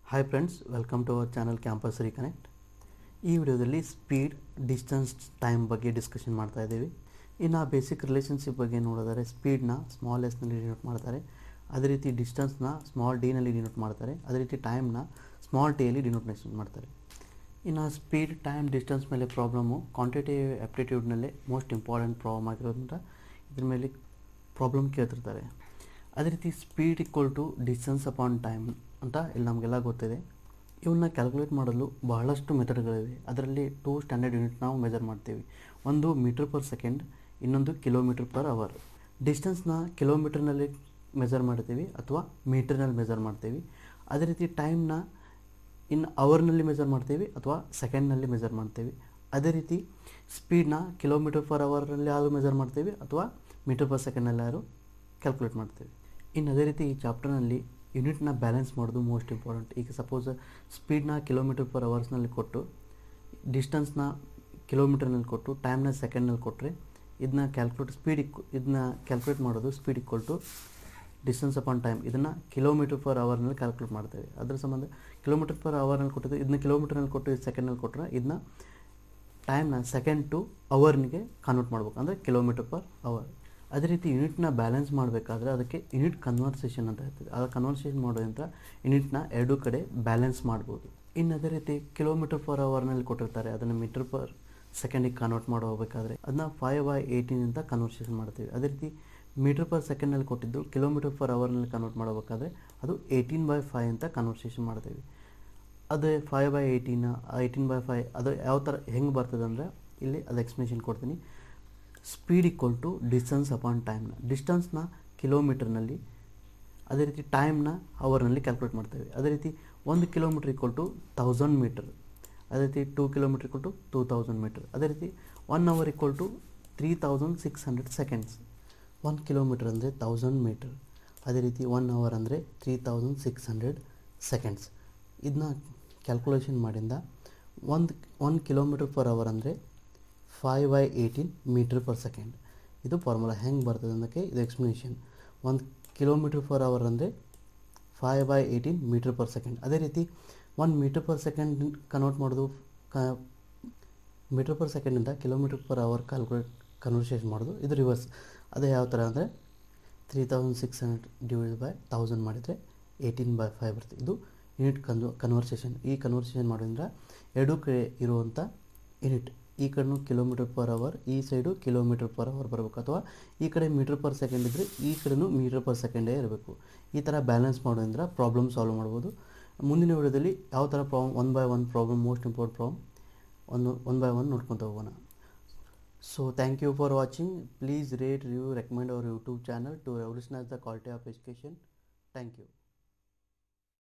hi friends welcome to our channel campus reconnect ಈ ವಿಡಿಯೋದಲ್ಲಿ speed distance time ಬಗ್ಗೆ discussion ಮಾಡ್ತಾ ಇದ್ದೀವಿ ಇನ್ನು ಬೇಸಿಕ್ ರಿಲೇಷನ್ಶಿಪ್ ಬಗ್ಗೆ ನೋಡಿದರೆ ಸ್ಪೀಡ್ನ ಸ್ಮಾಲ್ ಎಸ್ನಲ್ಲಿ ಡಿನೋಟ್ ಮಾಡ್ತಾರೆ ಅದೇ ರೀತಿ ಡಿಸ್ಟೆನ್ಸ್ನ ಸ್ಮಾಲ್ ಡಿನಲ್ಲಿ ಡಿನೋಟ್ ಮಾಡ್ತಾರೆ ಅದೇ ರೀತಿ ಟೈಮ್ನ ಸ್ಮಾಲ್ ಟಿಯಲ್ಲಿ ಡಿನೋಟೇಷನ್ ಮಾಡ್ತಾರೆ ಇನ್ನು ಸ್ಪೀಡ್ ಟೈಮ್ ಡಿಸ್ಟೆನ್ಸ್ ಮೇಲೆ ಪ್ರಾಬ್ಲಮ್ಮು ಕ್ವಾಂಟಿಟೇಟಿವ್ ಆ್ಯಪ್ಟಿಟ್ಯೂಡ್ನಲ್ಲೇ ಮೋಸ್ಟ್ ಇಂಪಾರ್ಟೆಂಟ್ ಪ್ರಾಬ್ಲಮ್ ಆಗಿರೋದ್ರಿಂದ ಇದ್ರ ಮೇಲೆ ಪ್ರಾಬ್ಲಮ್ ಕೇಳ್ತಿರ್ತಾರೆ ಅದೇ ರೀತಿ speed equal to distance upon time ಅಂತ ಇಲ್ಲಿ ನಮಗೆಲ್ಲ ಗೊತ್ತಿದೆ ಇವನ್ನ ಕ್ಯಾಲ್ಕುಲೇಟ್ ಮಾಡಲು ಬಹಳಷ್ಟು ಮೆಥಡ್ಗಳಿವೆ ಅದರಲ್ಲಿ ಟೂ ಸ್ಟ್ಯಾಂಡರ್ಡ್ ಯೂನಿಟ್ ನಾವು ಮೆಜರ್ ಮಾಡ್ತೀವಿ ಒಂದು ಮೀಟರ್ ಪರ್ ಸೆಕೆಂಡ್ ಇನ್ನೊಂದು ಕಿಲೋಮೀಟರ್ ಪರ್ ಅವರ್ ಡಿಸ್ಟೆನ್ಸ್ನ ಕಿಲೋಮೀಟರ್ನಲ್ಲಿ ಮೆಜರ್ ಮಾಡ್ತೀವಿ ಅಥವಾ ಮೀಟರ್ನಲ್ಲಿ ಮೆಜರ್ ಮಾಡ್ತೀವಿ ಅದೇ ರೀತಿ ಟೈಮ್ನ ಇನ್ನು ಅವರ್ನಲ್ಲಿ ಮೆಜರ್ ಮಾಡ್ತೀವಿ ಅಥವಾ ಸೆಕೆಂಡ್ನಲ್ಲಿ ಮೆಜರ್ ಮಾಡ್ತೀವಿ ಅದೇ ರೀತಿ ಸ್ಪೀಡ್ನ ಕಿಲೋಮೀಟರ್ ಪರ್ ಅವರಲ್ಲಿ ಆದರೂ ಮೆಜರ್ ಮಾಡ್ತೀವಿ ಅಥವಾ ಮೀಟರ್ ಪರ್ ಸೆಕೆಂಡ್ನಲ್ಲಿ ಆದರೂ ಕ್ಯಾಲ್ಕುಲೇಟ್ ಮಾಡ್ತೀವಿ ಇನ್ನು ಅದೇ ರೀತಿ ಈ ಚಾಪ್ಟರ್ನಲ್ಲಿ ಯೂನಿಟ್ನ ಬ್ಯಾಲೆನ್ಸ್ ಮಾಡೋದು ಮೋಸ್ಟ್ ಇಂಪಾರ್ಟೆಂಟ್ ಈಗ ಸಪೋಸ್ ಸ್ಪೀಡ್ನ ಕಿಲೋಮೀಟರ್ ಪರ್ ಅವರ್ಸ್ನಲ್ಲಿ ಕೊಟ್ಟು ಡಿಸ್ಟೆನ್ಸ್ನ ಕಿಲೋಮೀಟರ್ನಲ್ಲಿ ಕೊಟ್ಟು ಟೈಮ್ನ ಸೆಕೆಂಡ್ನಲ್ಲಿ ಕೊಟ್ಟರೆ ಇದನ್ನ ಕ್ಯಾಲ್ಕುಲೇಟ್ ಸ್ಪೀಡ್ ಇಕ್ ಇದನ್ನ ಕ್ಯಾಲ್ಕುಲೇಟ್ ಮಾಡೋದು speed equal to distance upon time ಇದನ್ನು ಕಿಲೋಮೀಟರ್ ಪರ್ ಅವರ್ನಲ್ಲಿ ಕ್ಯಾಲ್ಕುಲೇಟ್ ಮಾಡ್ತೇವೆ ಅದ್ರ ಸಂಬಂಧ ಕಿಲೋಮೀಟರ್ ಪರ್ ಅವರ್ನಲ್ಲಿ ಕೊಟ್ಟಿದ್ದು ಇದನ್ನ ಕಿಲೋಮೀಟರ್ನಲ್ಲಿ ಕೊಟ್ಟು ಇದು ಸೆಕೆಂಡ್ನಲ್ಲಿ ಕೊಟ್ಟರೆ ಇದನ್ನ ಟೈಮ್ನ ಸೆಕೆಂಡ್ ಟು ಅವರ್ನಿಗೆ ಕನ್ವರ್ಟ್ ಮಾಡ್ಬೇಕು ಅಂದರೆ ಕಿಲೋಮೀಟರ್ ಪರ್ ಅವರ್ ಅದೇ ರೀತಿ ಯೂನಿಟ್ನ ಬ್ಯಾಲೆನ್ಸ್ ಮಾಡಬೇಕಾದ್ರೆ ಅದಕ್ಕೆ ಯೂನಿಟ್ ಕನ್ವರ್ಸೇಷನ್ ಅಂತ ಇರ್ತದೆ ಆ ಕನ್ವರ್ಸೇಷನ್ ಮಾಡೋದ್ರಿಂದ ಯೂನಿಟ್ನ ಎರಡೂ ಕಡೆ ಬ್ಯಾಲೆನ್ಸ್ ಮಾಡ್ಬೋದು ಇನ್ನು ಅದೇ ರೀತಿ ಕಿಲೋಮೀಟರ್ ಪರ್ ಅವರ್ನಲ್ಲಿ ಕೊಟ್ಟಿರ್ತಾರೆ ಅದನ್ನು ಮೀಟರ್ ಪರ್ ಸೆಕೆಂಡಿಗೆ ಕನ್ವರ್ಟ್ ಮಾಡಿ ಹೋಗಬೇಕಾದ್ರೆ ಅದನ್ನ ಫೈವ್ ಬೈ ಏಯ್ಟೀನ್ ಅಂತ ಕನ್ವರ್ಸೇಷನ್ ಮಾಡ್ತೀವಿ ಅದೇ ರೀತಿ ಮೀಟರ್ ಪರ್ ಸೆಕೆಂಡ್ನಲ್ಲಿ ಕೊಟ್ಟಿದ್ದು ಕಿಲೋಮೀಟರ್ ಪರ್ ಅವರ್ನಲ್ಲಿ ಕನ್ವರ್ಟ್ ಮಾಡಬೇಕಾದ್ರೆ ಅದು ಏಯ್ಟೀನ್ ಬೈ ಫೈವ್ ಅಂತ ಕನ್ವರ್ಸೇಷನ್ ಮಾಡ್ತೀವಿ ಅದೇ five by eighteen eighteen by five ಅದು ಯಾವ ಥರ ಹೆಂಗೆ ಬರ್ತದೆ ಅಂದರೆ ಇಲ್ಲಿ ಅದು ಎಕ್ಸ್ಪ್ಲನೇಷನ್ ಕೊಡ್ತೀನಿ speed equal to distance upon ಟೈಮ್ನ ಡಿಸ್ಟೆನ್ಸ್ನ ಕಿಲೋಮೀಟರ್ನಲ್ಲಿ ಅದೇ ರೀತಿ ಟೈಮ್ನ ಅವರ್ನಲ್ಲಿ ಕ್ಯಾಲ್ಕುಲೇಟ್ ಮಾಡ್ತೇವೆ ಅದೇ ರೀತಿ ಒಂದು kilometre equal to thousand metre ಅದೇ ರೀತಿ two kilometre equal to two thousand metre ಅದೇ ರೀತಿ one hour equal to three thousand six hundred seconds one kilometre ಅಂದರೆ ತೌಸಂಡ್ ಮೀಟರ್ ಅದೇ ರೀತಿ ಒನ್ ಅವರ್ ಅಂದರೆ three thousand six hundred seconds ಇದನ್ನ calculation ಮಾಡಿಂದ ಒಂದು ಒನ್ ಕಿಲೋಮೀಟರ್ ಪರ್ ಅವರ್ ಅಂದರೆ five by eighteen metre per second ಇದು formula ಹೆಂಗೆ ಬರ್ತದೆ ಅನ್ನೋಕ್ಕೆ ಇದು ಎಕ್ಸ್ಪ್ಲನೇಷನ್ ಒಂದು ಕಿಲೋಮೀಟ್ರ್ ಪರ್ ಅವರ್ ಅಂದರೆ five by eighteen metre per second ಅದೇ ರೀತಿ one metre per second convert ಮಾಡೋದು ಕ ಮೀಟ್ರ್ ಪರ್ ಸೆಕೆಂಡಿಂದ kilometre per hour calculate conversation ಮಾಡೋದು ಇದು ರಿವರ್ಸ್ ಅದೇ ಯಾವ ಥರ ಅಂದರೆ three thousand six hundred divide by thousand ಮಾಡಿದರೆ ಏಯ್ಟೀನ್ ಬೈ ಫೈವ್ ಬರುತ್ತೆ ಇದು ಯೂನಿಟ್ ಕನ್ವ ಕನ್ವರ್ಸೇಷನ್ ಈ ಕನ್ವರ್ಸೇಷನ್ ಮಾಡೋದ್ರಿಂದ ಎರಡೂ ಕಡೆ ಇರುವಂಥ ಯೂನಿಟ್ ಈ ಕಡೆನೂ ಕಿಲೋಮೀಟರ್ ಪರ್ ಅವರ್ ಈ ಸೈಡು ಕಿಲೋಮೀಟರ್ ಪರ್ ಅವರ್ ಬರಬೇಕು ಅಥವಾ ಈ ಕಡೆ ಮೀಟರ್ ಪರ್ ಸೆಕೆಂಡ್ ಇದ್ದರೆ ಈ ಕಡೆನೂ ಮೀಟರ್ ಪರ್ ಸೆಕೆಂಡೇ ಇರಬೇಕು ಈ ಥರ ಬ್ಯಾಲೆನ್ಸ್ ಮಾಡೋದ್ರಿಂದ ಪ್ರಾಬ್ಲಮ್ ಸಾಲ್ವ್ ಮಾಡ್ಬೋದು ಮುಂದಿನ ವಿಡಿಯೋದಲ್ಲಿ ಯಾವ ಥರ problem one by one problem most important problem ಒಂದು ಒನ್ ಬೈ ಒನ್ ನೋಡ್ಕೊತ ಹೋಗೋಣ so thank you for watching please rate review recommend our YouTube channel to revolutionise the quality of education thank you